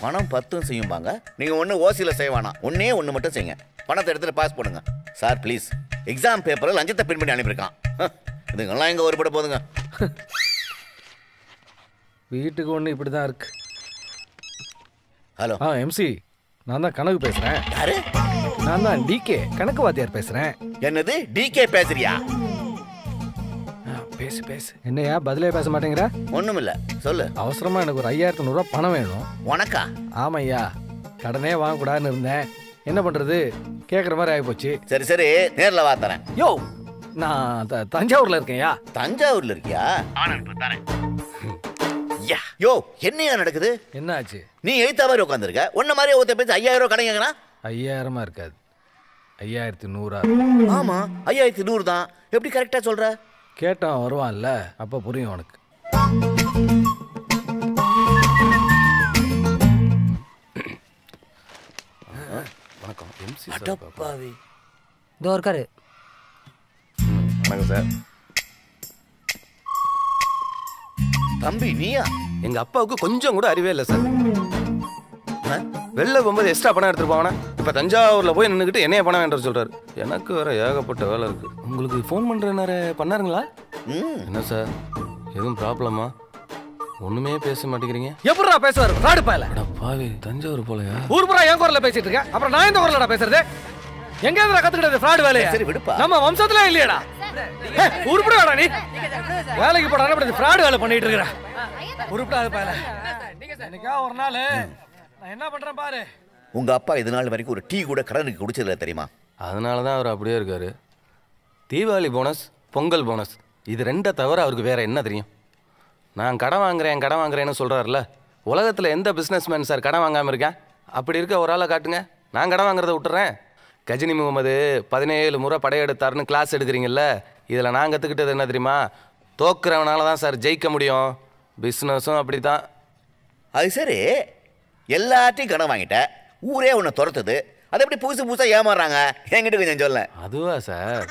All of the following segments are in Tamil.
பணம் பத்தும் செய்யும்பாங்க நீங்கள் ஒன்று ஓசியில் செய்ய வேணாம் ஒன்றே ஒன்று மட்டும் செய்யுங்க பணத்தை எடுத்துகிட்டு பாஸ் பண்ணுங்க சார் ப்ளீஸ் எக்ஸாம் பேப்பரில் லஞ்சத்தை பின் பண்ணி அனுப்பியிருக்கான் ஹ, இதுங்கெல்லாம் எங்கே ஒருபட போதுங்க வீட்டுக்கு ஒன்று இப்படி தான் இருக்கு ஹலோ ஆ எம்சி நான் தான் கணக்கு பேசுகிறேன் யாரு நான் தான் டிகே கணக்கு வாத்தியார் பேசுகிறேன் என்னது டிகே பேசுறியா பேசு பேசு என்னையா பதிலே பேச மாட்டேங்கிற ஒன்றும் இல்லை சொல்லு அவசரமா எனக்கு ஒரு ஐயாயிரத்து நூறுரூவா பணம் வேணும் உனக்கா ஆமையா கடனே வாங்கக்கூடாதுன்னு இருந்தேன் என்ன பண்ணுறது கேட்குற மாதிரி ஆகிப்போச்சு சரி சரி நேரில் வா தரேன் யோ நான் த தஞ்சாவூரில் இருக்கேன்யா தஞ்சாவூர்ல இருக்கியா யா யோ என்னையா நடக்குது என்ன ஆச்சு நீ எழுத்த மாதிரி உட்காந்துருக்க உன்ன மாதிரி ஒருத்த பேசி ஐயாயிரம் ரூபா கடைங்கன்னா ஐயாயிரமா இருக்காது ஐயாயிரத்தி நூறா ஆமா ஐயாயிரத்தி நூறு தான் எப்படி கரெக்டா சொல்ற கேட்டான் வருவான்ல அப்போ புரியும் உனக்கு வணக்கம் எம்சி அடப்பாவி இதோ இருக்காரு வணக்கம் சார் தம்பி நீயா எங்க அப்பாவுக்கு கொஞ்சம் கூட அறிவே இல்லை சார் ஆ? வெளில போகும்போது எக்ஸ்ட்ரா பணம் எடுத்துட்டு போவானா இப்ப தஞ்சாவூர்ல போய் நின்றுக்கிட்டு என்னைய பணம் வேண்டாம் சொல்றாரு எனக்கு வேற ஏகப்பட்ட வேலை இருக்கு உங்களுக்கு ஃபோன் பண்றேனாரு பண்ணாருங்களா ம் என்ன சார் எதுவும் ப்ராப்ளமா ஒண்ணுமே பேச மாட்டேங்கிறீங்க எப்படிடா பேசுவார் ஃப்ராடு பயல அட பாவி தஞ்சாவூர் போலயா ஊர் பூரா என் குரல்ல பேசிட்டு இருக்கேன் அப்புறம் நான் இந்த குரலடா பேசுறது எங்க இருந்து கத்துக்கிட்டது ஃப்ராடு வேலையை சரி, விடுப்பா. நம்ம வம்சத்துல இல்லையடா உருப்படாடா நீ வேலைக்கு போடாத இப்படி ஃப்ராடு வேலை பண்ணிட்டு இருக்கிற உருப்படாத பயல என்னைக்கா ஒரு நாள் நான் என்ன பண்றேன் பாரு உங்க அப்பா இது நாள் வரைக்கும் ஒரு டீ கூட கடனுக்கு குடிச்சதில்ல தெரியுமா அதனால தான் அவர் அப்படியே இருக்காரு தீபாவளி போனஸ் பொங்கல் போனஸ் இது ரெண்டை தவிர அவருக்கு வேற என்ன தெரியும் நான் கடன் வாங்குறேன் கடன் வாங்குறேன்னு சொல்றாருல உலகத்தில் எந்த பிஸ்னஸ்மேன் சார் கடன் வாங்காமல் இருக்கேன் அப்படி இருக்க ஒரு ஆளை காட்டுங்க நான் கடன் வாங்குறத விட்டுறேன் கஜினி முகமது பதினேழு முறை படையெடுத்தாருன்னு கிளாஸ் எடுக்கிறீங்கல்ல இதில் நான் கற்றுக்கிட்டது என்ன தெரியுமா தோக்குறவனால தான் சார் ஜெயிக்க முடியும் பிஸ்னஸும் அப்படி தான் அது சரி எல்லாத்தையும் கடன் வாங்கிட்ட ஊரே உன்னை துரத்துது அது எப்படி புதுசு புதுசா ஏமாறுறாங்க என்கிட்ட கொஞ்சம் சொல்ல அதுவா சார்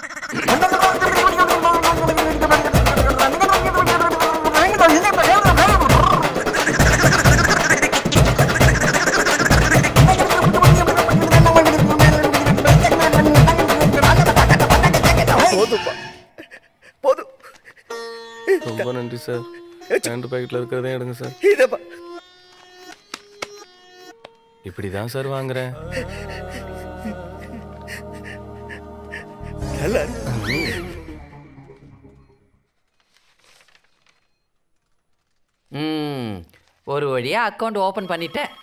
போதும்ப்பா போதும் ரொம்ப நன்றி சார் ரெண்டு பாக்கெட்டில் இருக்கிறதே எடுங்க சார் இதப்பா இப்படி தான் சார் வாங்குறேன் நல்லா இருக்கு. ம் ஒரு வழியாக அக்கௌண்ட் ஓப்பன் பண்ணிட்டேன்